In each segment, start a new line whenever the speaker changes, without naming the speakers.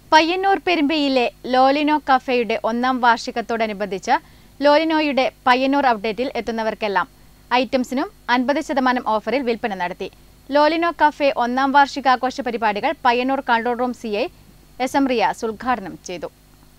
പയ്യന്നൂർ പെരുമ്പയിലെ ലോലിനോ കഫേയുടെ ഒന്നാം വാർഷികത്തോടനുബന്ധിച്ച് ലോലിനോയുടെ പയ്യന്നൂർ ഔട്ട്ലെറ്റിൽ എത്തുന്നവർക്കെല്ലാം ഐറ്റംസിനും അൻപത് ശതമാനം ഓഫറിൽ വിൽപ്പന നടത്തി ലോലിനോ കഫേ ഒന്നാം വാർഷികാഘോഷ പരിപാടികൾ Payyanur control room C I S M Riyas ഉദ്ഘാടനം ചെയ്തു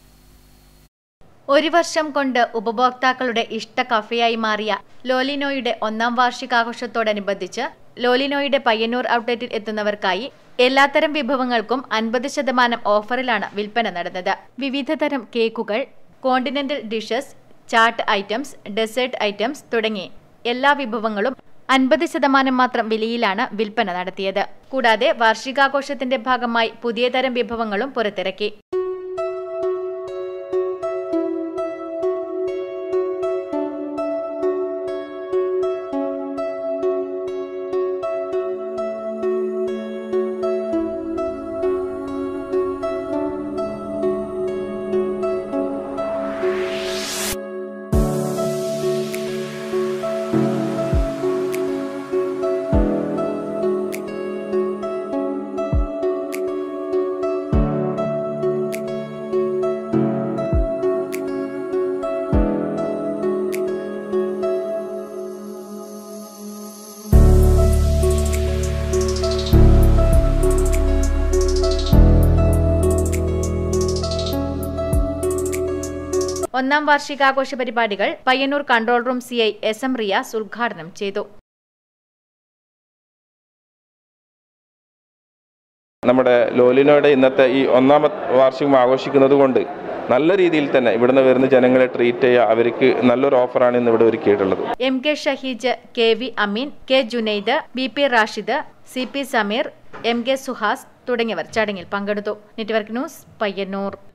ഒരു വർഷം കൊണ്ട് ഉപഭോക്താക്കളുടെ ഇഷ്ട കഫേയായി മാറിയ ലോലിനോയുടെ ഒന്നാം വാർഷികാഘോഷത്തോടനുബന്ധിച്ച് ലോലിനോയുടെ പയ്യന്നൂർ ഔട്ട്ലെറ്റിൽ എത്തുന്നവർക്കായി എല്ലാത്തരം വിഭവങ്ങൾക്കും അൻപത് ശതമാനം ഓഫറിലാണ് വിൽപ്പന നടന്നത് വിവിധതരം കേക്കുകൾ continental dishes chaat items dessert items തുടങ്ങി എല്ലാ വിഭവങ്ങളും അൻപത് ശതമാനം മാത്രം വിലയിലാണ് വിൽപ്പന നടത്തിയത് കൂടാതെ വാർഷികാഘോഷത്തിന്റെ ഭാഗമായി പുതിയ തരം വിഭവങ്ങളും പുറത്തിറക്കി ഒന്നാം വാർഷികാഘോഷ പരിപാടികൾ Payyanur control room C I S M Riyas ഉദ്ഘാടനം ചെയ്തു
നമ്മുടെ ലോലിനോയുടെ ഇന്നത്തെ ഈ ഒന്നാമത് വാർഷികം ആഘോഷിക്കുന്നത് കൊണ്ട് നല്ല രീതിയിൽ തന്നെ ഇവിടുന്ന് വരുന്ന ജനങ്ങളെ ട്രീറ്റ് ചെയ്യുക അവർക്ക് നല്ലൊരു ഓഫറാണ് ഇന്ന് ഇവിടെ ഒരുക്കിയിട്ടുള്ളത്
M K Shaheej K V Ameen K Junaid B P Rashid C P Sameer M K Suhas തുടങ്ങിയവർ ചടങ്ങിൽ പങ്കെടുത്തു നെറ്റ്വർക്ക് ന്യൂസ് പയ്യന്നൂർ